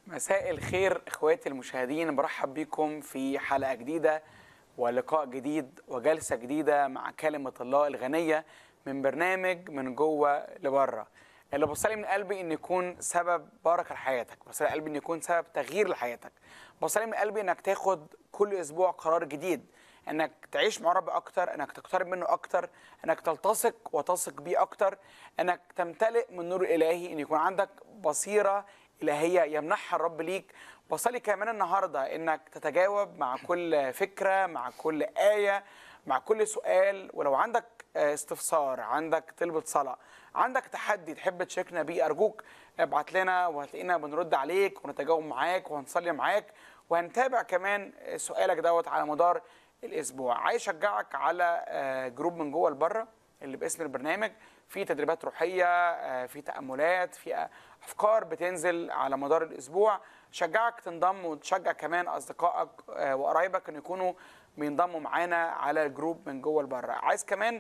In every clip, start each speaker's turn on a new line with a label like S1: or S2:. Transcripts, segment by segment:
S1: مساء الخير اخواتي المشاهدين برحب بكم في حلقه جديده ولقاء جديد وجلسه جديده مع كلمه الله الغنيه من برنامج من جوه لبره اللي بصلي من قلبي ان يكون سبب بركه لحياتك بصلي من قلبي ان يكون سبب تغيير لحياتك بصلي من قلبي انك تاخد كل اسبوع قرار جديد انك تعيش مع رب اكتر انك تقترب منه اكتر انك تلتصق وتثق بيه اكتر انك تمتلئ من النور الالهي ان يكون عندك بصيره الهيه يمنحها الرب ليك بصلي كمان النهارده انك تتجاوب مع كل فكره مع كل ايه مع كل سؤال ولو عندك استفسار عندك طلبة صلاة عندك تحدي تحب تشاركنا بيه أرجوك ابعت لنا وهتلاقينا بنرد عليك ونتجاوب معاك وهنصلي معاك وهنتابع كمان سؤالك دوت على مدار الأسبوع عايز أشجعك على جروب من جوه لبره اللي باسم البرنامج في تدريبات روحية في تأملات في أفكار بتنزل على مدار الأسبوع شجعك تنضم وتشجع كمان أصدقائك وقرايبك أن يكونوا بينضموا معانا على الجروب من جوه لبره عايز كمان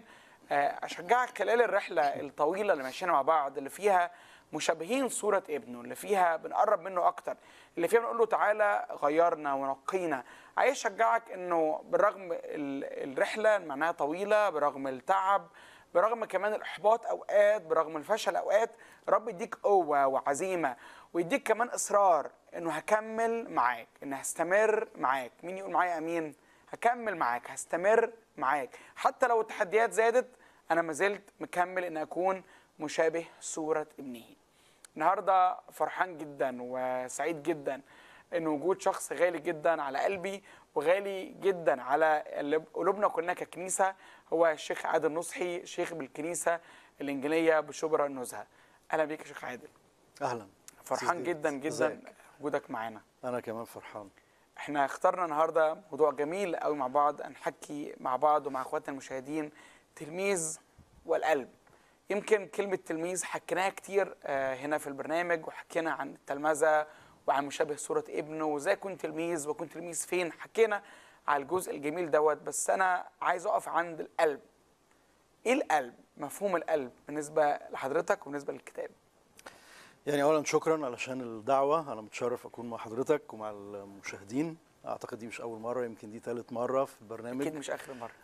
S1: اشجعك خلال الرحله الطويله اللي ماشيين مع بعض اللي فيها مشابهين صوره ابنه اللي فيها بنقرب منه اكتر اللي فيها بنقول له تعالى غيرنا ونقينا عايز اشجعك انه بالرغم الرحله معناها طويله برغم التعب برغم كمان الاحباط اوقات برغم الفشل اوقات رب يديك قوه وعزيمه ويديك كمان اصرار انه هكمل معاك ان هستمر معاك مين يقول معايا امين هكمل معاك هستمر معاك حتى لو التحديات زادت انا ما زلت مكمل ان اكون مشابه صوره ابنه النهارده فرحان جدا وسعيد جدا ان وجود شخص غالي جدا على قلبي وغالي جدا على قلوبنا كلنا ككنيسه هو الشيخ عادل نصحي شيخ بالكنيسه الانجيليه بشبرا النزهه اهلا بيك يا شيخ عادل
S2: اهلا
S1: فرحان جدا جدا وجودك معانا
S2: انا كمان فرحان
S1: احنا اخترنا النهارده موضوع جميل قوي مع بعض هنحكي مع بعض ومع اخواتنا المشاهدين تلميذ والقلب يمكن كلمه تلميذ حكيناها كتير هنا في البرنامج وحكينا عن التلمذه وعن مشابه صوره ابنه وازاي اكون تلميذ واكون تلميذ فين حكينا على الجزء الجميل دوت بس انا عايز اقف عند القلب ايه القلب مفهوم القلب بالنسبه لحضرتك وبالنسبه للكتاب
S2: يعني اولا شكرا علشان الدعوه انا متشرف اكون مع حضرتك ومع المشاهدين اعتقد دي مش اول مره يمكن دي ثالث مره في البرنامج
S1: اكيد مش اخر مره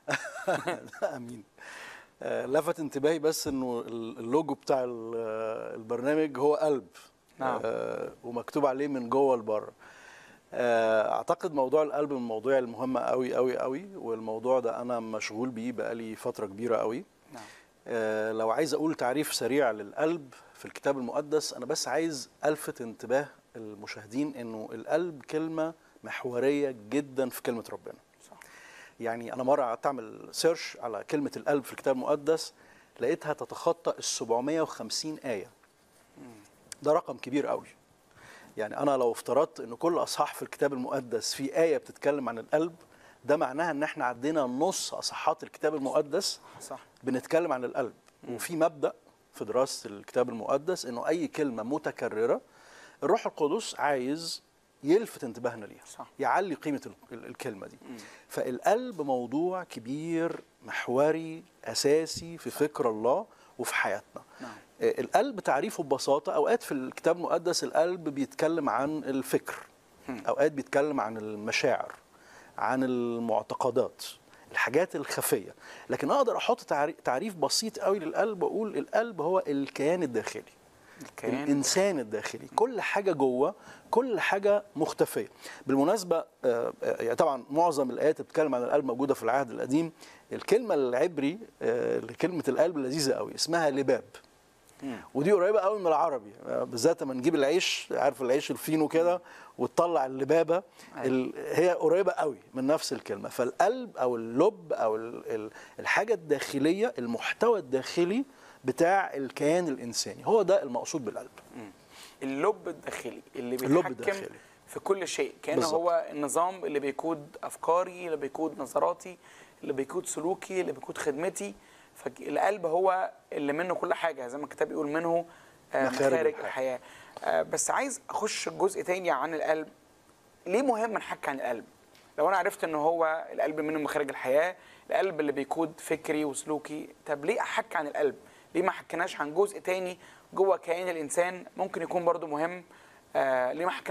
S2: لا امين آه لفت انتباهي بس انه اللوجو بتاع البرنامج هو قلب
S1: نعم.
S2: آه ومكتوب عليه من جوه لبره آه اعتقد موضوع القلب من المواضيع المهمه قوي قوي قوي والموضوع ده انا مشغول بيه بقالي فتره كبيره قوي
S1: نعم.
S2: آه لو عايز اقول تعريف سريع للقلب في الكتاب المقدس انا بس عايز الفت انتباه المشاهدين انه القلب كلمه محوريه جدا في كلمه ربنا
S1: صح.
S2: يعني انا مره قعدت اعمل سيرش على كلمه القلب في الكتاب المقدس لقيتها تتخطى ال 750 ايه ده رقم كبير قوي يعني انا لو افترضت ان كل اصحاح في الكتاب المقدس في ايه بتتكلم عن القلب ده معناها ان احنا عدينا نص اصحاحات الكتاب المقدس
S1: صح
S2: بنتكلم عن القلب وفي مبدا في دراسه الكتاب المقدس انه اي كلمه متكرره الروح القدس عايز يلفت انتباهنا ليها
S1: صح.
S2: يعلي قيمه الكلمه دي فالقلب موضوع كبير محوري اساسي في فكر الله وفي حياتنا
S1: نعم.
S2: القلب تعريفه ببساطه اوقات في الكتاب المقدس القلب بيتكلم عن الفكر اوقات بيتكلم عن المشاعر عن المعتقدات الحاجات الخفيه لكن اقدر احط تعريف بسيط قوي للقلب واقول القلب هو الكيان الداخلي
S1: الكيان
S2: الانسان الداخلي كل حاجه جوه كل حاجه مختفيه بالمناسبه يعني طبعا معظم الايات اللي بتتكلم عن القلب موجوده في العهد القديم الكلمه العبري لكلمه القلب لذيذه قوي اسمها لباب ودي قريبه قوي من العربي بالذات لما نجيب العيش عارف العيش الفينو كده وتطلع اللبابه ال... هي قريبه قوي من نفس الكلمه فالقلب او اللب او ال... الحاجه الداخليه المحتوى الداخلي بتاع الكيان الانساني هو ده المقصود بالقلب
S1: اللب الداخلي اللي
S2: اللب
S1: بيتحكم
S2: الداخلي.
S1: في كل شيء كان
S2: بالظبط.
S1: هو النظام اللي بيقود افكاري اللي بيقود نظراتي اللي بيقود سلوكي اللي بيقود خدمتي فالقلب هو اللي منه كل حاجه زي ما الكتاب بيقول منه آه،
S2: مخارج
S1: مخارج
S2: الحياة.
S1: الحياه آه، بس عايز اخش جزء تاني عن القلب ليه مهم نحكي عن القلب لو انا عرفت ان هو القلب منه مخارج الحياه القلب اللي بيقود فكري وسلوكي طب ليه احكي عن القلب ليه ما حكيناش عن جزء تاني جوه كيان الانسان ممكن يكون برضو مهم آه ليه ما حكيناش